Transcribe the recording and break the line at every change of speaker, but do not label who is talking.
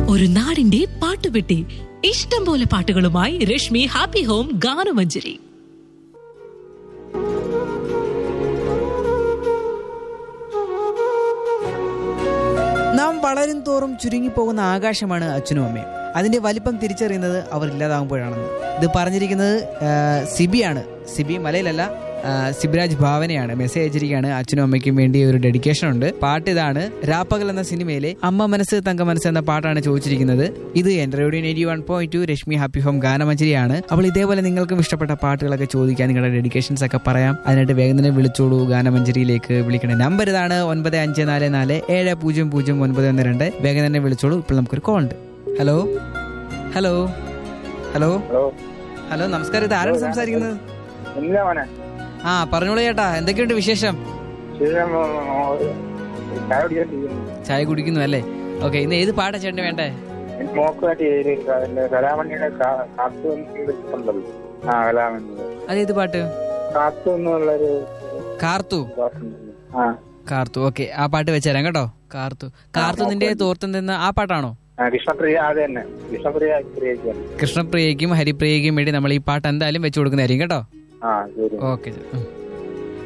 ഒരു നാടിന്റെ പാട്ടുപെട്ടി ഇഷ്ടം പോലെ പാട്ടുകളുമായി രശ്മി ഹാപ്പി ഹോം ഗാനമഞ്ജരി
നാം വളരും തോറും ചുരുങ്ങിപ്പോകുന്ന ആകാശമാണ് അച്ഛനും അമ്മയും അതിന്റെ വലിപ്പം തിരിച്ചറിയുന്നത് അവർ ഇല്ലാതാകുമ്പോഴാണെന്ന് ഇത് പറഞ്ഞിരിക്കുന്നത് ആ, സിബിയാണ് സിബി മലയിലല്ല ആ, സിബിരാജ് ഭാവനയാണ് മെസ്സേജ് അയച്ചിരിക്കുകയാണ് അച്ഛനും അമ്മയ്ക്കും വേണ്ടി ഒരു ഡെഡിക്കേഷൻ ഉണ്ട് പാട്ട് ഇതാണ് രാപ്പകൽ എന്ന സിനിമയിലെ അമ്മ മനസ്സ് തങ്ക മനസ്സ് എന്ന പാട്ടാണ് ചോദിച്ചിരിക്കുന്നത് ഇത് എന്റെ radio eighty one point two Rashmi happy home ഗാനമഞ്ജരിയാണ് അപ്പോൾ ഇതേപോലെ നിങ്ങൾക്കും ഇഷ്ടപ്പെട്ട പാട്ടുകളൊക്കെ ചോദിക്കാൻ നിങ്ങളുടെ ഡെഡിക്കേഷൻസ് ഒക്കെ പറയാം അതിനായിട്ട് വേഗം തന്നെ വിളിച്ചോളൂ ഗാനമഞ്ജരിയിലേക്ക് വിളിക്കണ നമ്പർ ഇതാണ് ഒൻപത് അഞ്ച് നാല് നാല് ഏഴ് പൂജ്യം പൂജ്യം ഒൻപത് ഒന്ന് രണ്ട് വേഗം തന്നെ വിളിച്ചോളൂ ഇപ്പോൾ നമുക്കൊരു കോൾ ഉണ്ട് hello hello hello
hello
hello നമസ്കാരം ഇത് ആരാണ് സംസാരിക്കുന്നത്
ഇല്ല മോനെ
ആ പറഞ്ഞോളൂ ചേട്ടാ എന്തൊക്കെയുണ്ട് വിശേഷം
ശരിക്കും ചായ കുടിക്കാണ്ടിരിക്കുന്നു
ചായ കുടിക്കുന്നു അല്ലേ ഓക്കെ ഇന്ന് ഏത് പാട്ടാ ചേട്ടന് വേണ്ടേ
എനിക്ക് മോക്ക് വേണ്ടി ഒരു ക- കലാമണിയുടെ കാ- കാത്തു ഉണ്ടല്ലോ ആ കലാമണി
അതേത് പാട്ട്
കാത്തു എന്നുള്ളൊരു
കാർത്തു
പാട്ടുണ്ടല്ലോ ആ
കാർത്തു ഓക്കെ ആ പാട്ട് വെച്ചുതരാം കേട്ടോ കാർത്തു കാർത്തു നിന്റെ തോർത്തം തിന്ന ആ പാട്ടാണോ
ആ, കൃഷ്ണപ്രിയ അത് തന്നെ കൃഷ്ണപ്രിയ പ്രിയക്കാണ്
കൃഷ്ണപ്രിയയ്ക്കും ഹരിപ്രിയയ്ക്കും വേണ്ടി നമ്മൾ ഈ പാട്ട് എന്തായാലും വെച്ചു കൊടുക്കുന്നതായിരിക്കും കേട്ടോ
ആ ശരി
ഓക്കെ